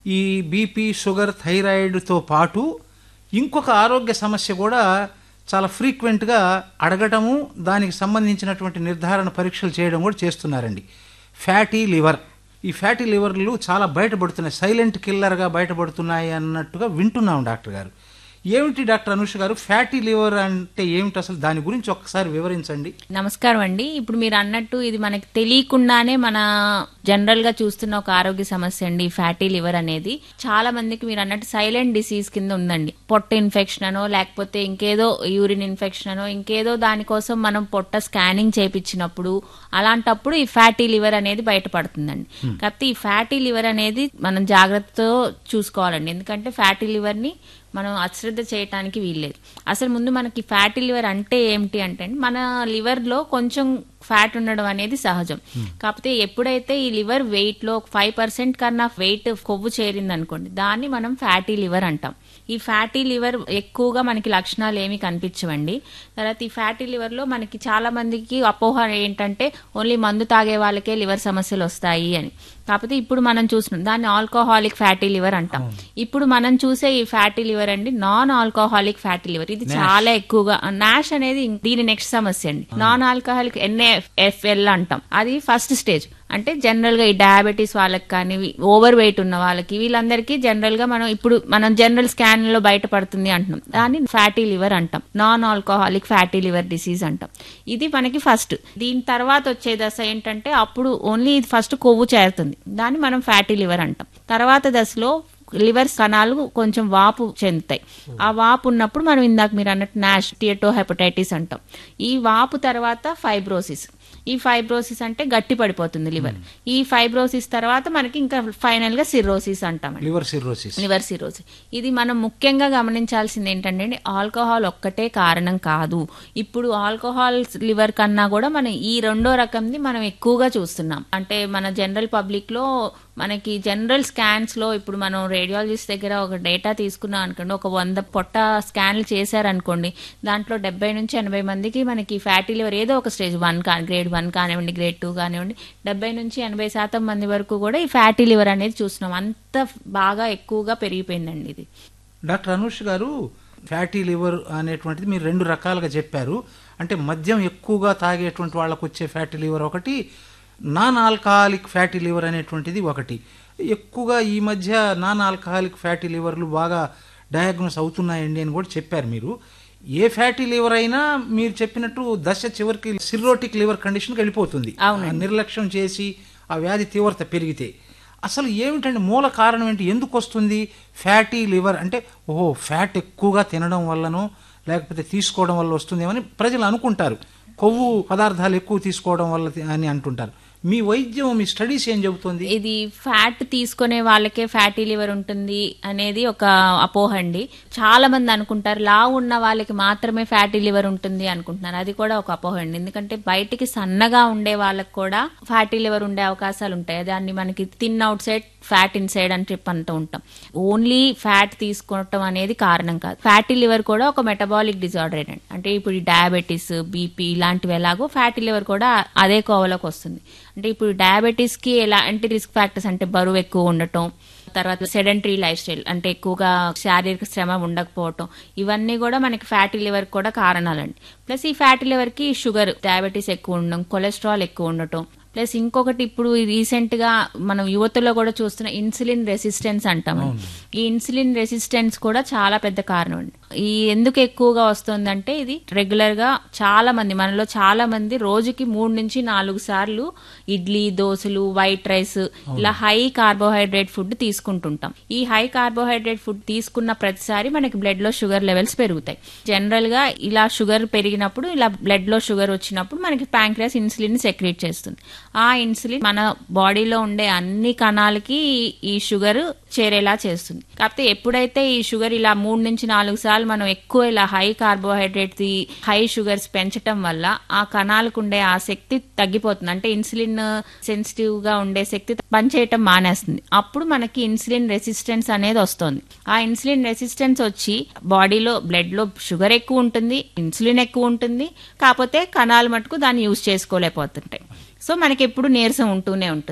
ఈ BP sugar థైరాయిడ్తో పాటు ఇంకొక ఆరోగ్య సమస్య కూడా చాలా ఫ్రీక్వెంట్గా అడగటము దానికి సంబంధించినటువంటి నిర్ధారణ పరీక్షలు చేయడం కూడా చేస్తున్నారండి ఫ్యాటీ లివర్ ఈ ఫ్యాటీ లివర్లు చాలా బయటపడుతున్నాయి సైలెంట్ కిల్లర్గా బయటపడుతున్నాయి అన్నట్టుగా వింటున్నాం డాక్టర్ గారు ఏమిటి డాక్టర్ అనుష గారు ఫ్యాటీ లివర్ అంటే ఏమిటి అసలు దాని గురించి ఒక్కసారి వివరించండి నమస్కారం అండి ఇప్పుడు మీరు అన్నట్టు ఇది మనకి తెలియకుండానే మన జనరల్ గా చూస్తున్న ఒక ఆరోగ్య సమస్య అండి ఫ్యాటీ లివర్ అనేది చాలా మందికి మీరు అన్నట్టు సైలెంట్ డిసీజ్ కింద ఉందండి పొట్ట ఇన్ఫెక్షన్ అనో లేకపోతే ఇంకేదో యూరిన్ ఇన్ఫెక్షన్ అనో ఇంకేదో దానికోసం మనం పొట్ట స్కానింగ్ చేపించినప్పుడు అలాంటప్పుడు ఈ ఫ్యాటీ లివర్ అనేది బయటపడుతుందండి కాకపోతే ఈ ఫ్యాటీ లివర్ అనేది మనం జాగ్రత్తతో చూసుకోవాలండి ఎందుకంటే ఫ్యాటీ లివర్ ని మనం అశ్రద్ధ చేయటానికి వీల్లేదు అసలు ముందు మనకి ఫ్యాటీ లివర్ అంటే ఏమిటి అంటే మన లివర్ లో కొంచెం ఫ్యాట్ ఉండడం అనేది సహజం కాకపోతే ఎప్పుడైతే ఈ లివర్ వెయిట్ లో ఫైవ్ పర్సెంట్ కన్నా వెయిట్ కొవ్వు చేరింది అనుకోండి దాన్ని మనం ఫ్యాటీ లివర్ అంటాం ఈ ఫ్యాటీ లివర్ ఎక్కువగా మనకి లక్షణాలు ఏమి కనిపించవండి తర్వాత ఈ ఫ్యాటీ లివర్ లో మనకి చాలా మందికి అపోహ ఏంటంటే ఓన్లీ మందు తాగే వాళ్ళకే లివర్ సమస్యలు వస్తాయి అని కాకపోతే ఇప్పుడు మనం చూస్తున్నాం దాన్ని ఆల్కహాలిక్ ఫ్యాటీ లివర్ అంటాం ఇప్పుడు మనం చూసే ఈ ఫ్యాటీ లివర్ అండి నాన్ ఆల్కహాలిక్ ఫ్యాటీ లివర్ ఇది చాలా ఎక్కువగా నాష్ అనేది దీని నెక్స్ట్ సమస్య అండి నాన్ ఆల్కహాలిక్ ఎన్ఏఎఫ్ఎల్ అంటాం అది ఫస్ట్ స్టేజ్ అంటే జనరల్ గా ఈ డయాబెటీస్ వాళ్ళకి కానీ ఓవర్ వెయిట్ ఉన్న వాళ్ళకి వీళ్ళందరికీ జనరల్ గా మనం ఇప్పుడు మనం జనరల్ స్కాన్ లో బయటపడుతుంది అంటున్నాం దాన్ని ఫ్యాటీ లివర్ అంటాం non alcoholic fatty liver disease అంటాం ఇది మనకి ఫస్ట్ దీని తర్వాత వచ్చే దశ ఏంటంటే అప్పుడు ఓన్లీ ఫస్ట్ కొవ్వు చేరుతుంది దాన్ని మనం ఫ్యాటీ లివర్ అంటాం తర్వాత దశలో లివర్ కణాలు కొంచెం వాపు చెందుతాయి ఆ వాపు ఉన్నప్పుడు మనం ఇందాక మీరు అన్నట్టు నాష్ టియటో హెపటైటిస్ అంటాం ఈ వాపు తర్వాత ఫైబ్రోసిస్ ఈ ఫైబ్రోసిస్ అంటే గట్టి పడిపోతుంది లివర్ ఈ ఫైబ్రోసిస్ తర్వాత మనకి ఇంకా ఫైనల్ గా సిర్రోసిస్ అంటాం లివర్ సిర్రోసిస్ లివర్ సిరోసిస్ ఇది మనం ముఖ్యంగా గమనించాల్సింది ఏంటంటే ఆల్కహాల్ ఒక్కటే కారణం కాదు ఇప్పుడు ఆల్కహాల్ లివర్ కన్నా కూడా మనం ఈ రెండో రకంది మనం ఎక్కువగా చూస్తున్నాం అంటే మన జనరల్ పబ్లిక్ లో మనకి జనరల్ స్కాన్స్ లో ఇప్పుడు మనం రేడియాలజిస్ట్ దగ్గర ఒక డేటా తీసుకున్నాం అనుకోండి ఒక వంద పొట్ట స్కాన్లు చేశారనుకోండి దాంట్లో డెబ్బై నుంచి ఎనభై మందికి మనకి ఫ్యాటీ లివర్ ఏదో ఒక స్టేజ్ వన్ కా గ్రేడ్ వన్ కానివ్వండి గ్రేడ్ టూ కానివ్వండి డెబ్బై నుంచి ఎనభై శాతం మంది వరకు కూడా ఈ ఫ్యాటీ లివర్ అనేది చూస్తున్నాం అంత బాగా ఎక్కువగా పెరిగిపోయిందండి ఇది డాక్టర్ అనుష్ గారు ఫ్యాటీ లివర్ అనేటువంటిది మీరు రెండు రకాలుగా చెప్పారు అంటే మద్యం ఎక్కువగా తాగేటువంటి వాళ్ళకు వచ్చే ఫ్యాటీ లివర్ ఒకటి నాన్ ఆల్కహాలిక్ ఫ్యాటీ లివర్ అనేటువంటిది ఒకటి ఎక్కువగా ఈ మధ్య నాన్ ఆల్కహాలిక్ ఫ్యాటీ లివర్లు బాగా డయాగ్నోస్ అవుతున్నాయండి అని కూడా చెప్పారు మీరు ఏ ఫ్యాటీ లివర్ అయినా మీరు చెప్పినట్టు దశ చివరికి సిర్రోటిక్ లివర్ కండిషన్కి వెళ్ళిపోతుంది అవునండి. ఆ నిర్లక్ష్యం చేసి ఆ వ్యాధి తీవ్రత పెరిగితే అసలు ఏమిటండి మూల కారణం ఏంటి ఎందుకు వస్తుంది ఫ్యాటీ లివర్ అంటే ఓహో ఫ్యాట్ ఎక్కువగా తినడం వల్లనో లేకపోతే తీసుకోవడం వల్ల వస్తుందేమని ప్రజలు అనుకుంటారు కొవ్వు పదార్థాలు ఎక్కువ తీసుకోవడం వల్ల తి- అని అంటుంటారు మీ వైద్యం మీ స్టడీస్ ఏం చెబుతుంది ఇది ఫ్యాట్ తీసుకునే వాళ్ళకే ఫ్యాటీ లివర్ ఉంటుంది అనేది ఒక అపోహ అండి చాలా మంది అనుకుంటారు లావు ఉన్న వాళ్ళకి మాత్రమే ఫ్యాటీ లివర్ ఉంటుంది అనుకుంటున్నారు అది కూడా ఒక అపోహ అండి ఎందుకంటే బయటికి సన్నగా ఉండే వాళ్ళకి కూడా ఫ్యాటీ లివర్ ఉండే అవకాశాలు ఉంటాయి దాన్ని మనకి thin outside fat inside అని చెప్పి అంటూ ఉంటాం ఓన్లీ ఫ్యాట్ తీసుకోవటం అనేది కారణం కాదు ఫ్యాటీ లివర్ కూడా ఒక మెటబాలిక్ డిజార్డర్ అండి అంటే ఇప్పుడు డయాబెటీస్ బీపీ ఇలాంటివి ఎలాగో ఫ్యాటీ లివర్ కూడా అదే కోవలోకి వస్తుంది అంటే ఇప్పుడు డయాబెటీస్ కి ఎలాంటి రిస్క్ ఫ్యాక్టర్స్ అంటే బరువు ఎక్కువ ఉండటం తర్వాత సెడెంటరీ లైఫ్ స్టైల్ అంటే ఎక్కువగా శారీరక శ్రమ ఉండకపోవటం ఇవన్నీ కూడా మనకి ఫ్యాటీ లివర్ కూడా కారణాలండి ప్లస్ ఈ ఫ్యాటీ లివర్ కి షుగర్ డయాబెటీస్ ఎక్కువ ఉండడం కొలెస్ట్రాల్ ఎక్కువ ఉండటం ప్లస్ ఇంకొకటి ఇప్పుడు రీసెంట్ గా మనం యువతలో కూడా చూస్తున్న ఇన్సులిన్ రెసిస్టెన్స్ అంటాం ఈ ఇన్సులిన్ రెసిస్టెన్స్ కూడా చాలా పెద్ద కారణం అండి ఈ ఎందుకు ఎక్కువగా వస్తుందంటే ఇది రెగ్యులర్ గా చాలా మంది మనలో చాలా మంది రోజుకి మూడు నుంచి నాలుగు సార్లు ఇడ్లీ దోశలు వైట్ రైస్ ఇలా హై కార్బోహైడ్రేట్ ఫుడ్ తీసుకుంటుంటాం ఈ హై కార్బోహైడ్రేట్ ఫుడ్ తీసుకున్న ప్రతిసారి మనకి బ్లడ్ లో షుగర్ లెవెల్స్ పెరుగుతాయి జనరల్ గా ఇలా షుగర్ పెరిగినప్పుడు ఇలా బ్లడ్ లో షుగర్ వచ్చినప్పుడు మనకి ప్యాంక్రియాస్ ఇన్సులిన్ సెక్రేట్ చేస్తుంది ఆ ఇన్సులిన్ మన బాడీలో ఉండే అన్ని కణాలకి ఈ షుగర్ చేరేలా చేస్తుంది కాకపోతే ఎప్పుడైతే ఈ షుగర్ ఇలా మూడు నుంచి నాలుగు సార్లు మనం ఎక్కువ ఇలా హై కార్బోహైడ్రేట్ హై షుగర్స్ పెంచటం వల్ల ఆ కణాలకు ఉండే ఆ శక్తి తగ్గిపోతుంది అంటే ఇన్సులిన్ సెన్సిటివ్ గా ఉండే శక్తి పనిచేయటం మానేస్తుంది అప్పుడు మనకి ఇన్సులిన్ రెసిస్టెన్స్ అనేది వస్తుంది ఆ ఇన్సులిన్ రెసిస్టెన్స్ వచ్చి బాడీలో బ్లడ్ లో షుగర్ ఎక్కువ ఉంటుంది ఇన్సులిన్ ఎక్కువ ఉంటుంది కాకపోతే కణాలు మటుకు దాన్ని యూజ్ చేసుకోలేకపోతుంటాయి సో మనకి ఎప్పుడు నీరసం ఉంటూనే ఉంటుంది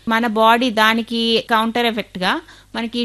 మన బాడీ దానికి కౌంటర్ ఎఫెక్ట్ గా మనకి